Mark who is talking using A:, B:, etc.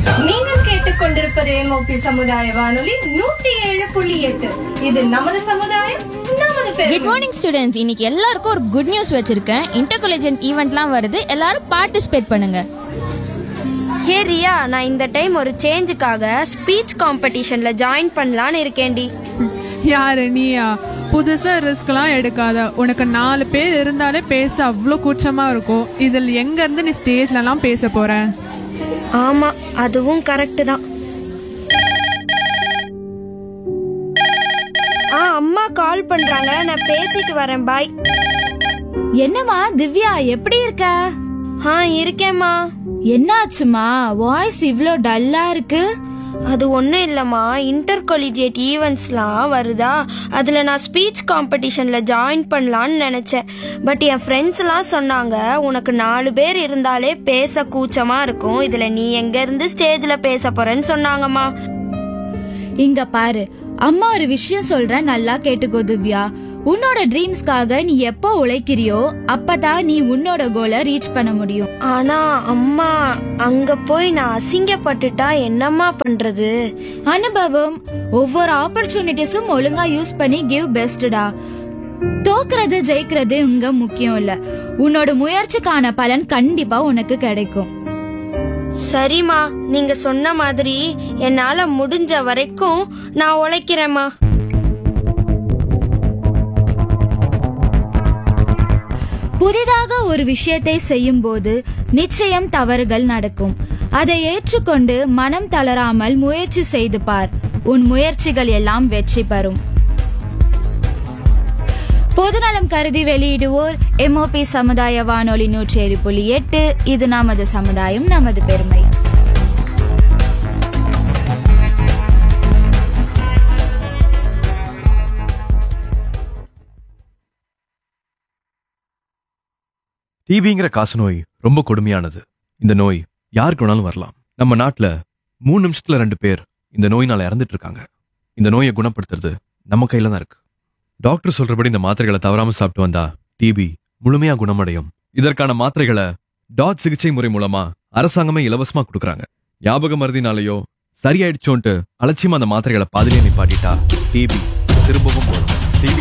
A: நீங்கள் கேட்டுக்கொண்டிருப்பது எம்ஓபி சமுதாய வானொலி நூத்தி ஏழு புள்ளி எட்டு இது நமது சமுதாயம் நமது
B: குட்
A: பெருமை
B: மார்னிங் ஸ்டூடெண்ட்ஸ் இன்னைக்கு எல்லாருக்கும் ஒரு குட் நியூஸ் வச்சிருக்கேன் இன்டர் காலேஜ் ஈவெண்ட்லாம் வருது எல்லாரும் பார்ட்டிசிபேட் பண்ணுங்க
C: ஹே ரியா நான் இந்த டைம் ஒரு சேஞ்சுக்காக ஸ்பீச் காம்படிஷன்ல ஜாயின் பண்ணலான்னு இருக்கேன்டி
D: யாரு நீயா புதுசா ரிஸ்க்லாம் எடுக்காத உனக்கு நாலு பேர் இருந்தாலே பேச அவ்வளோ கூச்சமா இருக்கும் இதில் எங்க இருந்து நீ ஸ்டேஜ்லலாம் பேச போற
C: ஆமா அதுவும் கரெக்ட் தான் ஆ அம்மா கால் பண்றாங்க நான் பேசிட்டு வரேன் பாய்
E: என்னம்மா திவ்யா எப்படி இருக்க
C: ஆ இருக்கேம்மா
E: என்னாச்சுமா வாய்ஸ் இவ்ளோ டல்லா இருக்கு
C: அது ஒன்றும் இல்லைம்மா இன்டர் கொலிஜியேட் ஈவெண்ட்ஸ்லாம் வருதா அதில் நான் ஸ்பீச் காம்படிஷனில் ஜாயின் பண்ணலான்னு நினச்சேன் பட் என் ஃப்ரெண்ட்ஸ்லாம் சொன்னாங்க உனக்கு நாலு பேர் இருந்தாலே பேச கூச்சமாக இருக்கும் இதில் நீ எங்கேருந்து ஸ்டேஜில் பேச போகிறேன்னு சொன்னாங்கம்மா
E: இங்க பாரு அம்மா ஒரு விஷயம் சொல்றேன் நல்லா கேட்டுக்கோ திவ்யா உன்னோட ட்ரீம்ஸ்க்காக நீ எப்போ உழைக்கிறியோ அப்பதான் நீ உன்னோட கோலை ரீச் பண்ண முடியும்
C: ஆனால் அம்மா அங்கே போய் நான் அசிங்கப்பட்டுட்டா என்னம்மா பண்ணுறது
E: அனுபவம் ஒவ்வொரு ஆப்பர்ச்சுனிட்டிஸும் ஒழுங்கா யூஸ் பண்ணி கிவ் பெஸ்டா தோக்குறது ஜெயிக்கிறது இங்க முக்கியம் இல்ல உன்னோட முயற்சிக்கான பலன் கண்டிப்பா உனக்கு கிடைக்கும்
C: சரிம்மா நீங்கள் சொன்ன மாதிரி என்னால் முடிஞ்ச வரைக்கும் நான் உழைக்கிறேம்மா
E: புதிதாக ஒரு விஷயத்தை செய்யும் போது நிச்சயம் தவறுகள் நடக்கும் அதை ஏற்றுக்கொண்டு மனம் தளராமல் முயற்சி செய்து பார் உன் முயற்சிகள் எல்லாம் வெற்றி பெறும் பொதுநலம் கருதி வெளியிடுவோர் எம்ஓபி சமுதாய வானொலி நூற்றி ஏழு புள்ளி எட்டு இது நமது சமுதாயம் நமது பெருமை
F: டிபிங்கிற காசு நோய் ரொம்ப கொடுமையானது இந்த நோய் யாருக்கு வேணாலும் வரலாம் நம்ம நாட்டுல மூணு நிமிஷத்துல ரெண்டு பேர் இந்த நோயினால இறந்துட்டு இருக்காங்க இந்த நோயை குணப்படுத்துறது நம்ம கையில தான் இருக்கு டாக்டர் சொல்றபடி இந்த மாத்திரைகளை தவறாம சாப்பிட்டு வந்தா டிபி முழுமையா குணமடையும் இதற்கான மாத்திரைகளை டாட் சிகிச்சை முறை மூலமா அரசாங்கமே இலவசமா கொடுக்கறாங்க ஞாபக மருதினாலேயோ சரியாயிடுச்சோன்ட்டு அலட்சியமா அந்த மாத்திரைகளை பாதிலே நிப்பாட்டிட்டா டிபி திரும்பவும் வரும்